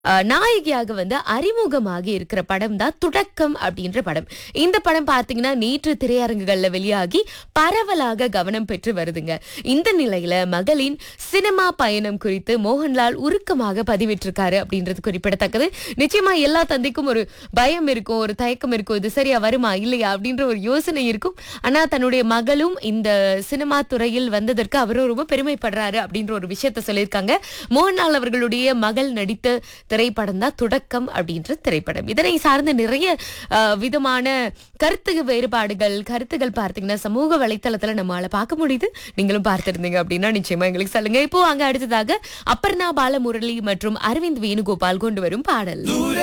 அஹ், நாயகியாக வந்து அறிமுகமாகி இருக்கிற படம் தான் துடக்கம் அப்படின்ற படம் இந்த படம் பார்த்தீங்கன்னா நேற்று திரையரங்குகள்ல வெளியாகி பரவலாக கவனம் பெற்று வருதுங்க இந்த நிலையில மகளின் சினிமா பயணம் குறித்து மோகன்லால் உருக்கமாக பதிவிட்டிருக்காரு அப்படின்றது குறிப்பிடத்தக்கது நிச்சயமா எல்லா தந்தைக்கும் ஒரு பயம் இருக்கும் ஒரு தயக்கம் இருக்கும் இது சரியா வருமா இல்லையா அப்படின்ற ஒரு யோசனை இருக்கும் ஆனா தன்னுடைய மகளும் இந்த சினிமா துறையில் வந்ததற்கு அவரும் ரொம்ப பெருமைப்படுறாரு அப்படின்ற ஒரு விஷயத்த சொல்லியிருக்காங்க மோகன்லால் அவர்களுடைய மகள் நடித்த திரைப்படம் தான் தொடக்கம் அப்படின்ற திரைப்படம் இதனை சார்ந்த நிறைய அஹ், விதமான கருத்து வேறுபாடுகள் கருத்துகள் பார்த்தீங்கன்னா சமூக வலைத்தளத்துல நம்மளால பார்க்க முடியுது நீங்களும் பார்த்திருந்தீங்க அப்படின்னா நிச்சயமா எங்களுக்கு சொல்லுங்க இப்போ அங்க அடுத்ததாக அப்பர்ணா பாலமுரளி மற்றும் அரவிந்த் வேணுகோபால் கொண்டு வரும் பாடல்